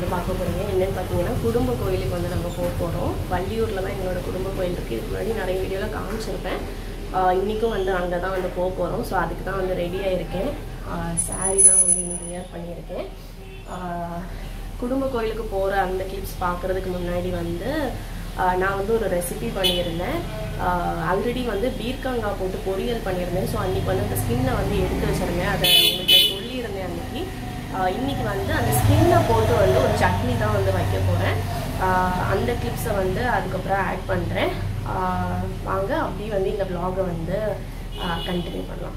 வந்து பார்க்க போகிறீங்க என்னென்னு பார்த்தீங்கன்னா குடும்ப கோயிலுக்கு வந்து நாங்கள் போக போகிறோம் வள்ளியூரில் தான் எங்களோட குடும்ப கோயில் இருக்குது இதுக்கு முன்னாடி நிறைய வீடியோவில் காமிச்சிருப்பேன் ஆஹ் இன்னைக்கும் வந்து அங்கே தான் வந்து போக போகிறோம் ஸோ அதுக்கு தான் வந்து ரெடியாக இருக்கேன் சாரீ தான் வந்து இன்னைக்கு வியர் பண்ணியிருக்கேன் ஆஹ் குடும்ப கோயிலுக்கு போகிற அந்த கிளிப்ஸ் பார்க்குறதுக்கு முன்னாடி வந்து ஆஹ் நான் வந்து ஒரு ரெசிபி பண்ணியிருந்தேன் ஆல்ரெடி வந்து பீர்க்கங்காய் போட்டு பொரியல் பண்ணியிருந்தேன் ஸோ அன்றைக்கி வந்து அந்த ஸ்கின்னை வந்து எடுத்து வச்சிருந்தேன் அதை உங்களுக்கு சொல்லியிருந்தேன் அன்றைக்கி இன்னைக்கு வந்து அந்த ஸ்கின்னை போட்டு வந்து ஒரு சட்னி தான் வந்து வைக்க போகிறேன் அந்த கிளிப்ஸை வந்து அதுக்கப்புறம் ஆட் பண்ணுறேன் வாங்க அப்படியே வந்து இந்த vlog-அ வந்து கண்டினியூ பண்ணலாம்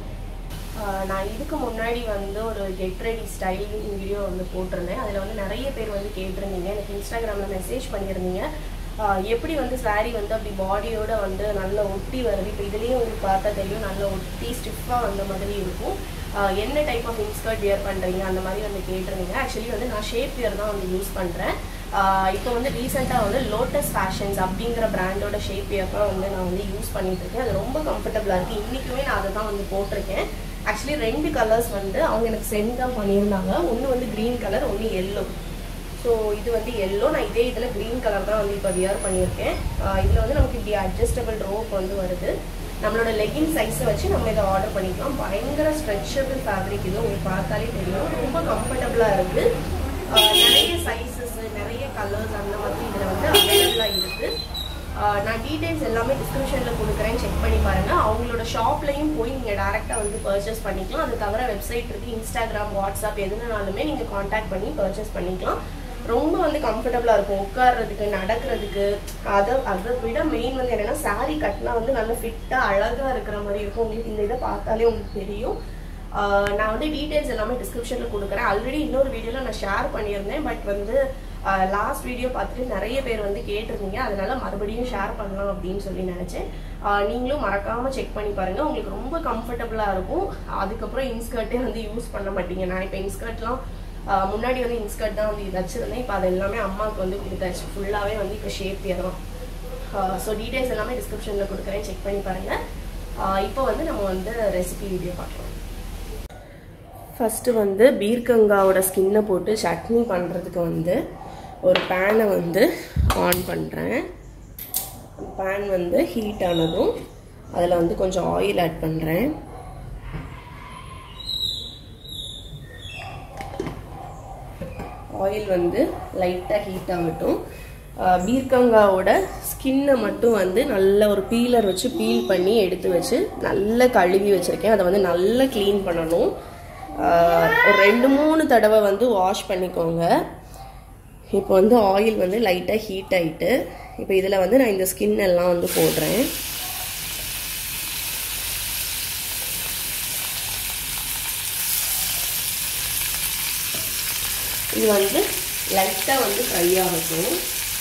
ஆஹ் நான் இதுக்கு முன்னாடி வந்து ஒரு கெட் ரெடி ஸ்டைலிங் வீடியோ வந்து போட்டிருந்தேன் அதில் வந்து நிறைய பேர் வந்து கேட்டிருந்தீங்க எனக்கு இன்ஸ்டாகிராமில் மெசேஜ் பண்ணியிருந்தீங்க ஆஹ் எப்படி வந்து saree வந்து அப்படி பாடியோட வந்து நல்லா ஒட்டி வருது இப்போ இதுலேயும் உங்களுக்கு பார்த்தா தெரியும் நல்லா ஒட்டி ஸ்டிஃபாக வந்த மாதிரி இருக்கும் ஆஹ் என்ன டைப் ஆஃப் இன்ஸ்கர்ட் வியர் பண்ணுறீங்க அந்த மாதிரி வந்து கேட்டிருந்தீங்க ஆக்சுவலி வந்து நான் ஷேப் வியர் தான் வந்து யூஸ் பண்ணுறேன் இப்போ வந்து ரீசெண்டாக வந்து லோட்டஸ் ஃபேஷன்ஸ் அப்படிங்கிற பிராண்டோட ஷேப் வியர் தான் வந்து நான் வந்து யூஸ் பண்ணிட்டு இருக்கேன் அது ரொம்ப கம்ஃபர்டபுளாக இருக்குது இன்றைக்குமே நான் அதை தான் வந்து போட்டிருக்கேன் ஆக்சுவலி ரெண்டு கலர்ஸ் வந்து அவங்க எனக்கு சென்ட் தான் பண்ணியிருந்தாங்க ஒன்று வந்து க்ரீன் கலர் ஒன்று எல்லோ ஸோ இது வந்து எல்லோ நான் இதே இதில் க்ரீன் கலர் தான் வந்து இப்போ வியர் பண்ணியிருக்கேன் இதில் வந்து நமக்கு இப்படி அட்ஜஸ்டபிள் ரோப் வந்து வருது நம்மளோட லெகின் சைஸை வச்சு நம்ம இதை ஆர்டர் பண்ணிக்கலாம் பயங்கர ஸ்ட்ரெச்சபிள் ஃபேப்ரிக் இது உங்களுக்கு பார்த்தாலே தெரியும் ரொம்ப கம்ஃபர்டபுளாக இருக்குது நிறைய சைஸஸ் நிறைய கலர்ஸ் அந்த மாதிரி இதில் வந்து அவைலபிளாக இருக்குது ஆஹ் நான் டீடைல்ஸ் எல்லாமே டிஸ்கிரிப்ஷனில் கொடுக்குறேன் செக் பண்ணி பாருங்கள் அவங்களோட ஷாப்லையும் போய் நீங்கள் டேரெக்டாக வந்து பர்ச்சேஸ் பண்ணிக்கலாம் அது தவிர வெப்சைட் இருக்குது இன்ஸ்டாகிராம் வாட்ஸ்அப் எதுனாலுமே நீங்கள் காண்டாக்ட் பண்ணி பர்ச்சேஸ் பண்ணிக்கலாம் ரொம்ப வந்து கம்ஃபர்டபுளாக இருக்கும் உட்கார்றதுக்கு நடக்கிறதுக்கு அதை அதை விட மெயின் வந்து என்னென்னா saree கட்டினா வந்து நல்ல ஃபிட்டாக அழகாக இருக்கிற மாதிரி இருக்கும் உங்களுக்கு இந்த இதை பார்த்தாலே உங்களுக்கு தெரியும் ஆஹ் நான் வந்து டீடைல்ஸ் எல்லாமே டிஸ்கிரிப்ஷனில் கொடுக்குறேன் ஆல்ரெடி இன்னொரு வீடியோவில் நான் ஷேர் பண்ணியிருந்தேன் பட் வந்து லாஸ்ட் வீடியோ பார்த்துட்டு நிறைய பேர் வந்து கேட்டிருந்தீங்க அதனால மறுபடியும் ஷேர் பண்ணலாம் அப்படின்னு சொல்லி நினச்சேன் நீங்களும் மறக்காமல் செக் பண்ணி பாருங்கள் உங்களுக்கு ரொம்ப கம்ஃபர்டபுளாக இருக்கும் அதுக்கப்புறம் இன்ஸ்கர்ட்டே வந்து யூஸ் பண்ண மாட்டீங்க நான் இப்போ இன்ஸ்கர்ட்லாம் முன்னாடி வந்து இன்ஸ்கர்ட் தான் வந்து வச்சுருந்தேன் இப்போ அது எல்லாமே அம்மாவுக்கு வந்து கொடுத்தாச்சு ஃபுல்லாகவே வந்து இப்போ ஷேப் ஏறும் ஸோ டீடைல்ஸ் எல்லாமே டிஸ்கிரிப்ஷனில் கொடுக்குறேன் செக் பண்ணி பாருங்கள் இப்போ வந்து நம்ம வந்து ரெசிபி வீடியோ பார்க்கலாம் ஃபஸ்ட்டு வந்து பீர்க்கங்காவோட ஸ்கின்னை போட்டு சட்னி பண்ணுறதுக்கு வந்து ஒரு பேனை வந்து ஆன் பண்ணுறேன் பேன் வந்து ஹீட் ஆனதும் அதில் வந்து கொஞ்சம் ஆயில் ஆட் பண்ணுறேன் ஆயில் வந்து லைட்டாக ஹீட் ஆகட்டும் பீர்க்கங்காவோட ஸ்கின்னை மட்டும் வந்து நல்ல ஒரு பீலர் வச்சு பீல் பண்ணி எடுத்து வச்சு நல்லா கழுவி வச்சுருக்கேன் அதை வந்து நல்லா க்ளீன் பண்ணணும் ஒரு ரெண்டு மூணு தடவை வந்து வாஷ் பண்ணிக்கோங்க இப்போ வந்து ஆயில் வந்து லைட்டாக ஹீட் ஆகிட்டு இப்போ இதில் வந்து நான் இந்த ஸ்கின் எல்லாம் வந்து போடுறேன் இது வந்து லைட்டாக வந்து ஃப்ரை ஆகட்டும்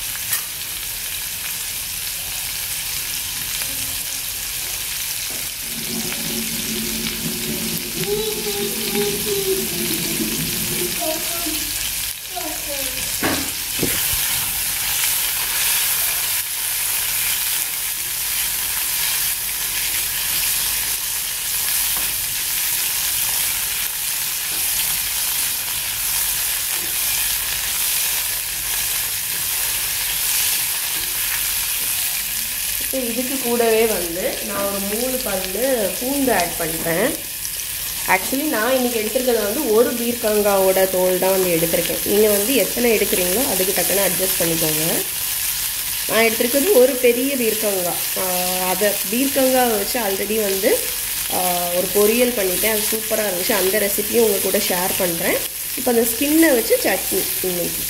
இப்போ இதுக்கு கூடவே வந்து நான் ஒரு மூணு பல் பூண்டு ஆட் பண்ணுறேன் ஆக்சுவலி நான் இன்றைக்கி எடுத்துருக்கிறது வந்து ஒரு பீர்க்கங்காவோட தோல் தான் வந்து எடுத்திருக்கேன் நீங்கள் வந்து எத்தனை எடுக்கிறீங்களோ அதுக்கு டக்குன்னு அட்ஜஸ்ட் பண்ணிக்கோங்க நான் எடுத்திருக்கிறது ஒரு பெரிய பீர்க்கங்காய் அதை பீர்க்கங்காவை வச்சு ஆல்ரெடி வந்து ஒரு பொரியல் பண்ணிட்டேன் அது சூப்பராக இருந்துச்சு அந்த ரெசிபியும் உங்கள் கூட ஷேர் பண்ணுறேன் இப்போ அந்த ஸ்கின்னை வச்சு சட்னி இன்னைக்கு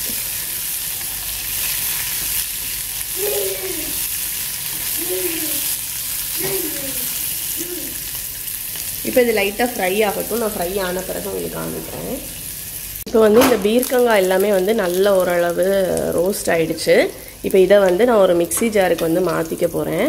இப்போ இது லைட்டாக ஃப்ரை ஆகட்டும் நான் ஃப்ரை ஆன பிறகு உங்களுக்கு காமிக்கிறேன் இப்போ வந்து இந்த பீர்க்கங்காய் எல்லாமே வந்து நல்ல ஓரளவு ரோஸ்ட் ஆயிடுச்சு இப்போ இதை வந்து நான் ஒரு மிக்சி ஜாருக்கு வந்து மாற்றிக்க போகிறேன்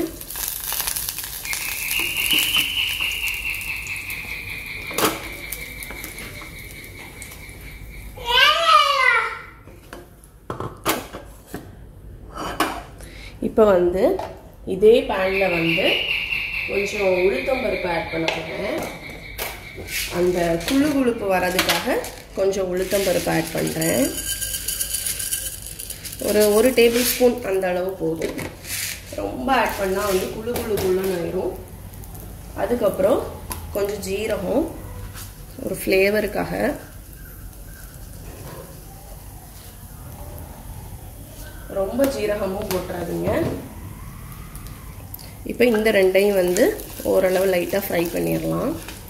இப்போ வந்து இதே பேனில் வந்து கொஞ்சம் உளுத்தம் பருப்பு ஆட் பண்ண போகிறேன் அந்த குழு குழுப்பு வரதுக்காக கொஞ்சம் உளுத்தம் பருப்பு ஆட் பண்ணுறேன் ஒரு ஒரு டேபிள் ஸ்பூன் அந்த அளவு போதும் ரொம்ப ஆட் பண்ணால் வந்து குழு குழு குழுன்னு ஆயிரும் அதுக்கப்புறம் கொஞ்சம் ஜீரகம் ஒரு ஃப்ளேவருக்காக ரொம்ப ஜீரகமும் போட்டுறாதீங்க இப்போ இந்த ரெண்டையும் வந்து ஓரளவு லைட்டாக ஃப்ரை பண்ணிடலாம்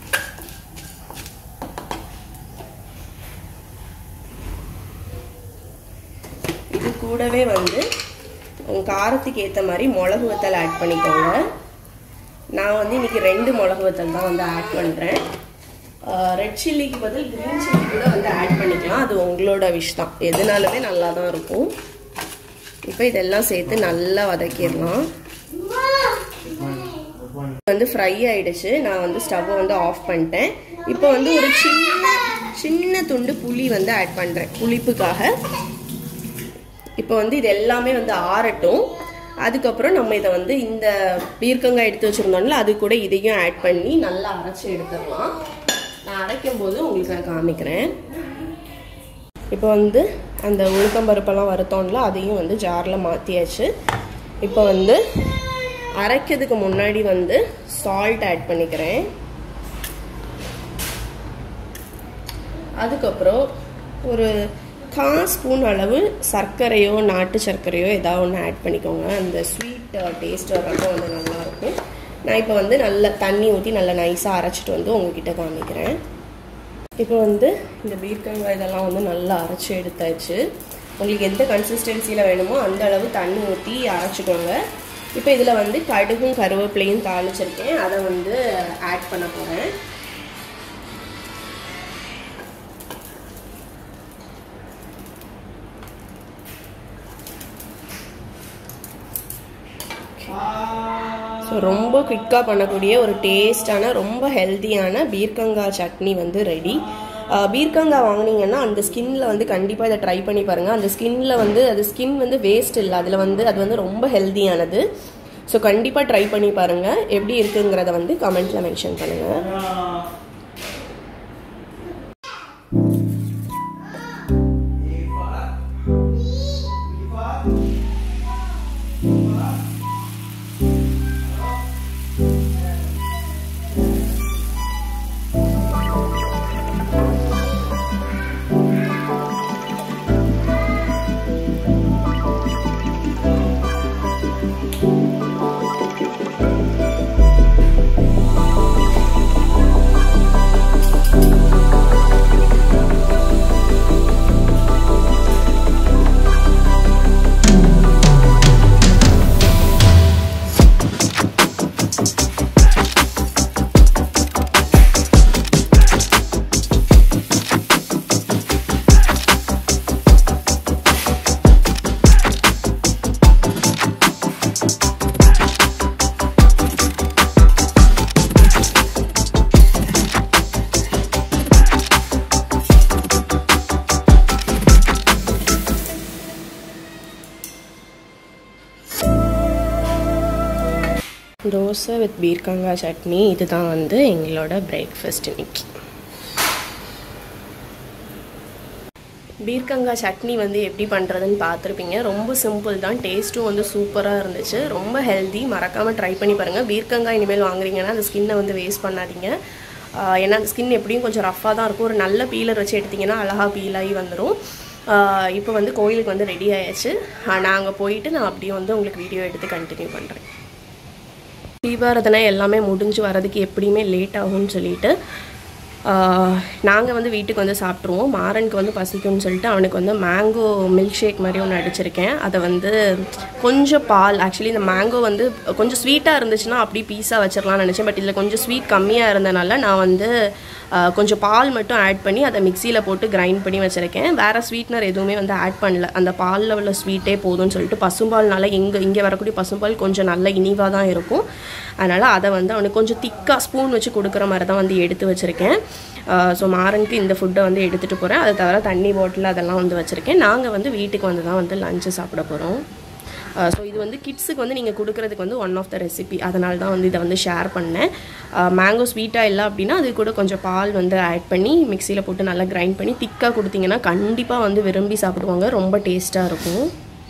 இது கூடவே வந்து உங்கள் காரத்துக்கு ஏற்ற மாதிரி மிளகு வத்தல் ஆட் பண்ணிக்கோங்க நான் வந்து இன்னைக்கு ரெண்டு மிளகு வத்தல் தான் வந்து ஆட் பண்ணுறேன் ரெட் சில்லிக்கு பதில் க்ரீன் சில்லி கூட வந்து ஆட் பண்ணிக்கலாம் அது உங்களோட விஷ் தான் எதுனாலுமே நல்லா தான் இருக்கும் இப்போ இதெல்லாம் சேர்த்து நல்லா வதக்கிடலாம் வந்து ஃப்ரை ஆயிடுச்சு நான் வந்து ஸ்டவ்வை வந்து ஆஃப் பண்ணிட்டேன் இப்போ வந்து ஒரு சின்ன சின்ன துண்டு புளி வந்து ஆட் பண்ணுறேன் புளிப்புக்காக இப்போ வந்து இது எல்லாமே வந்து ஆறட்டும் அதுக்கப்புறம் நம்ம இதை வந்து இந்த பீர்க்கங்காய் எடுத்து வச்சுருந்தோம்ல அது கூட இதையும் ஆட் பண்ணி நல்லா அரைச்சி எடுத்துடலாம் நான் அரைக்கும் போது உங்களுக்கு நான் காமிக்கிறேன் இப்போ வந்து அந்த உளுத்தம்பருப்பெல்லாம் வறுத்தோம்ல அதையும் வந்து ஜாரில் மாற்றியாச்சு இப்போ வந்து அரைக்கிறதுக்கு முன்னாடி வந்து சால்ட் ஆட் பண்ணிக்கிறேன் அதுக்கப்புறம் ஒரு கா ஸ்பூன் அளவு சர்க்கரையோ நாட்டு சர்க்கரையோ ஏதாவது ஒன்று ஆட் பண்ணிக்கோங்க அந்த ஸ்வீட் டேஸ்ட் வரப்போ வந்து நல்லாயிருக்கும் நான் இப்போ வந்து நல்ல தண்ணி ஊற்றி நல்லா நைஸாக அரைச்சிட்டு வந்து உங்ககிட்ட காமிக்கிறேன் இப்போ வந்து இந்த பீர்க்கங்காய் இதெல்லாம் வந்து நல்லா அரைச்சி எடுத்தாச்சு உங்களுக்கு எந்த கன்சிஸ்டன்சியில் வேணுமோ அந்த அளவு தண்ணி ஊற்றி அரைச்சிக்கோங்க இப்போ இதில் வந்து கடுகும் கருவேப்பிலையும் தாளிச்சிருக்கேன் அதை வந்து ஆட் பண்ண போகிறேன் ஸோ ரொம்ப குயிக்காக பண்ணக்கூடிய ஒரு டேஸ்டான ரொம்ப ஹெல்த்தியான பீர்க்கங்காய் சட்னி வந்து ரெடி பீர்க்கங்காய் வாங்கினீங்கன்னா அந்த ஸ்கின்ல வந்து கண்டிப்பாக இதை ட்ரை பண்ணி பாருங்கள் அந்த ஸ்கின்ல வந்து அது ஸ்கின் வந்து வேஸ்ட் இல்லை அதில் வந்து அது வந்து ரொம்ப ஹெல்த்தியானது ஸோ கண்டிப்பாக ட்ரை பண்ணி பாருங்கள் எப்படி இருக்குங்கிறத வந்து கமெண்ட்டில் மென்ஷன் பண்ணுங்கள் தோசை வித் பீர்க்கங்காய் சட்னி இதுதான் வந்து எங்களோட பிரேக்ஃபாஸ்ட் இன்னைக்கு பீர்க்கங்காய் சட்னி வந்து எப்படி பண்ணுறதுன்னு பார்த்துருப்பீங்க ரொம்ப சிம்பிள் தான் டேஸ்ட்டும் வந்து சூப்பராக இருந்துச்சு ரொம்ப ஹெல்தி மறக்காமல் ட்ரை பண்ணி பாருங்கள் பீர்க்கங்காய் இனிமேல் வாங்குறீங்கன்னா அந்த ஸ்கின்னை வந்து வேஸ்ட் பண்ணாதீங்க ஆஹ் ஏன்னா அந்த ஸ்கின் எப்படியும் கொஞ்சம் ரஃப்பாக தான் இருக்கும் ஒரு நல்ல பீலர் வச்சு எடுத்திங்கன்னா அழகாக பீலாகி வந்துடும் இப்போ வந்து கோயிலுக்கு வந்து ரெடி ஆயாச்சு நாங்கள் போயிட்டு நான் அப்படியே வந்து உங்களுக்கு வீடியோ எடுத்து கண்டினியூ பண்ணுறேன் தீபாரதனை எல்லாமே முடிஞ்சு வரதுக்கு எப்படியுமே லேட் ஆகும்னு சொல்லிட்டு நாங்கள் வந்து வீட்டுக்கு வந்து சாப்பிட்ருவோம் மாறனுக்கு வந்து பசிக்கும்னு சொல்லிட்டு அவனுக்கு வந்து மேங்கோ மில்க் ஷேக் மாதிரி ஒன்று அடிச்சிருக்கேன் அதை வந்து கொஞ்சம் பால் ஆக்சுவலி இந்த மேங்கோ வந்து கொஞ்சம் ஸ்வீட்டாக இருந்துச்சுன்னா அப்படியே பீஸாக வச்சிடலாம்னு நினச்சேன் பட் இதில் கொஞ்சம் ஸ்வீட் கம்மியாக இருந்தனால நான் வந்து ஆஹ், கொஞ்சம் பால் மட்டும் ஆட் பண்ணி அதை மிக்சியில் போட்டு கிரைண்ட் பண்ணி வச்சுருக்கேன் வேறு ஸ்வீட்னர் எதுவுமே வந்து ஆட் பண்ணல அந்த பாலில் உள்ள ஸ்வீட்டே போதும்னு சொல்லிட்டு பசும்பால்னால இங்கே இங்கே வரக்கூடிய பசும்பால் கொஞ்சம் நல்ல இனிவாக தான் இருக்கும் அதனால் அதை வந்து அவனுக்கு கொஞ்சம் திக்காக ஸ்பூன் வச்சு கொடுக்குற மாதிரி தான் வந்து எடுத்து வச்சுருக்கேன் ஸோ மாறனுக்கு இந்த ஃபுட்டை வந்து எடுத்துகிட்டு போகிறேன் அதை தவிர தண்ணி பாட்டில் அதெல்லாம் வந்து வச்சுருக்கேன் நாங்கள் வந்து வீட்டுக்கு வந்து தான் வந்து லஞ்சு சாப்பிட போகிறோம் ஸோ இது வந்து கிட்ஸுக்கு வந்து நீங்கள் கொடுக்குறதுக்கு வந்து ஒன் ஆஃப் த ரெசிபி அதனால தான் வந்து இதை வந்து ஷேர் பண்ணேன் மேங்கோ ஸ்வீட்டாக இல்லை அப்படின்னா அது கூட கொஞ்சம் பால் வந்து ஆட் பண்ணி மிக்சியில் போட்டு நல்லா கிரைண்ட் பண்ணி திக்காக கொடுத்தீங்கன்னா கண்டிப்பாக வந்து விரும்பி சாப்பிடுவாங்க ரொம்ப டேஸ்ட்டாக இருக்கும்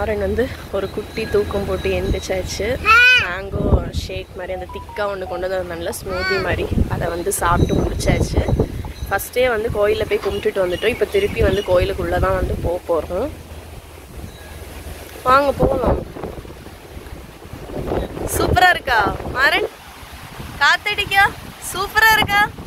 மாறன் வந்து ஒரு குட்டி தூக்கம் போட்டு எந்திரிச்சாச்சு மேங்கோ ஷேக் மாதிரி அந்த திக்காக ஒன்று கொண்டு வந்து நல்ல ஸ்மூதி மாதிரி அதை வந்து சாப்பிட்டு முடிச்சாச்சு ஃபஸ்ட்டே வந்து கோயிலில் போய் கும்பிட்டுட்டு வந்துட்டோம் இப்போ திருப்பி வந்து கோயிலுக்குள்ளே தான் வந்து போக போகிறோம் வாங்க போகலாம் சூப்பரா இருக்கா மாறன் காத்தடிக்கா சூப்பரா இருக்கா